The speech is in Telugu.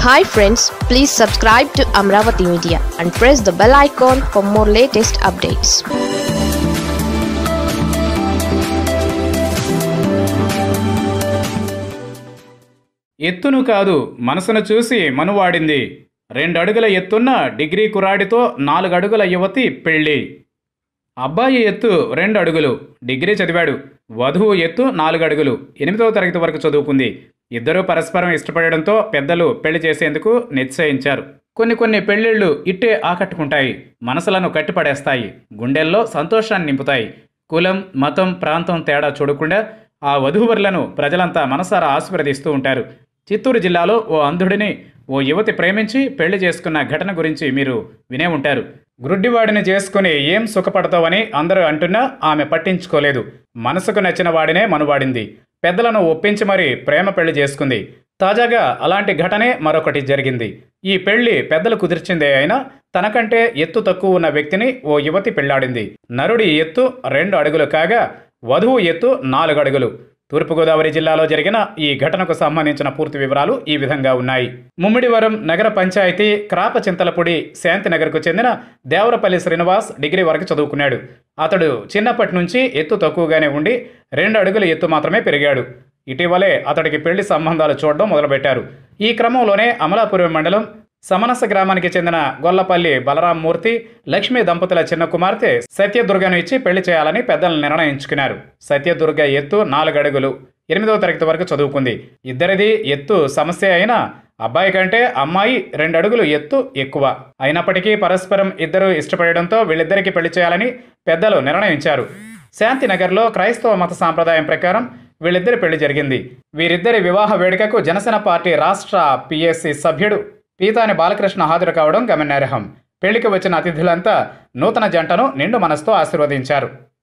hi friends please subscribe to Amaravati media and press the bell icon for more latest updates ఎత్తును కాదు మనసును చూసి మనువాడింది రెండు అడుగుల ఎత్తున్న డిగ్రీ కురాడితో నాలుగు అడుగుల యువతి పెళ్ళి అబ్బాయి ఎత్తు రెండు అడుగులు డిగ్రీ చదివాడు వధువు ఎత్తు నాలుగు అడుగులు ఎనిమిదవ తరగతి వరకు చదువుకుంది ఇద్దరూ పరస్పరం ఇష్టపడడంతో పెద్దలు పెళ్లి చేసేందుకు నిశ్చయించారు కొన్ని కొన్ని పెళ్ళిళ్ళు ఇట్టే ఆకట్టుకుంటాయి మనసులను కట్టిపడేస్తాయి గుండెల్లో సంతోషాన్ని నింపుతాయి కులం మతం ప్రాంతం తేడా చూడకుండా ఆ వధూవరులను ప్రజలంతా మనసారా ఆశీర్వదిస్తూ ఉంటారు చిత్తూరు జిల్లాలో ఓ అంధుడిని ఓ యువతి ప్రేమించి పెళ్లి చేసుకున్న ఘటన గురించి మీరు వినే ఉంటారు గ్రుడ్డివాడిని చేసుకుని ఏం సుఖపడతావని అందరూ అంటున్నా ఆమె పట్టించుకోలేదు మనసుకు నచ్చిన వాడినే మనువాడింది పెద్దలను ఒప్పించి మరీ ప్రేమ పెళ్లి చేసుకుంది తాజాగా అలాంటి ఘటనే మరొకటి జరిగింది ఈ పెళ్లి పెద్దలు కుదిర్చిందే అయినా తనకంటే ఎత్తు తక్కువ ఉన్న వ్యక్తిని ఓ యువతి పెళ్లాడింది నరుడి ఎత్తు రెండు అడుగులు కాగా వధువు ఎత్తు నాలుగు అడుగులు తూర్పుగోదావరి జిల్లాలో జరిగిన ఈ ఘటనకు సంబంధించిన పూర్తి వివరాలు ఈ విధంగా ఉన్నాయి ముమ్మిడివరం నగర పంచాయతీ క్రాప చింతలపూడి శాంతినగర్కు చెందిన దేవరపల్లి శ్రీనివాస్ డిగ్రీ వరకు చదువుకున్నాడు అతడు చిన్నప్పటి నుంచి ఎత్తు తక్కువగానే ఉండి రెండు అడుగుల ఎత్తు మాత్రమే పెరిగాడు ఇటీవలే అతడికి పెళ్లి సంబంధాలు చూడడం మొదలుపెట్టారు ఈ క్రమంలోనే అమలాపురం మండలం సమనస గ్రామానికి చెందిన గొల్లపల్లి బలరాం మూర్తి లక్ష్మీ దంపతుల చిన్న కుమార్తె సత్యదుర్గను ఇచ్చి పెళ్లి చేయాలని పెద్దలు నిర్ణయించుకున్నారు సత్యదుర్గ ఎత్తు నాలుగు అడుగులు ఎనిమిదవ తరగతి వరకు చదువుకుంది ఇద్దరిది ఎత్తు సమస్య అయినా అబ్బాయి కంటే అమ్మాయి రెండు అడుగులు ఎత్తు ఎక్కువ అయినప్పటికీ పరస్పరం ఇద్దరు ఇష్టపడడంతో వీళ్ళిద్దరికీ పెళ్లి చేయాలని పెద్దలు నిర్ణయించారు శాంతినగర్లో క్రైస్తవ మత సాంప్రదాయం ప్రకారం వీళ్ళిద్దరి పెళ్లి జరిగింది వీరిద్దరి వివాహ వేడుకకు జనసేన పార్టీ రాష్ట్ర పిఎస్సి సభ్యుడు పీతాని బాలకృష్ణ హాజరు కావడం గమనార్హం పెళ్లికి వచ్చిన అతిథులంతా నూతన జంటను నిండు మనసుతో ఆశీర్వదించారు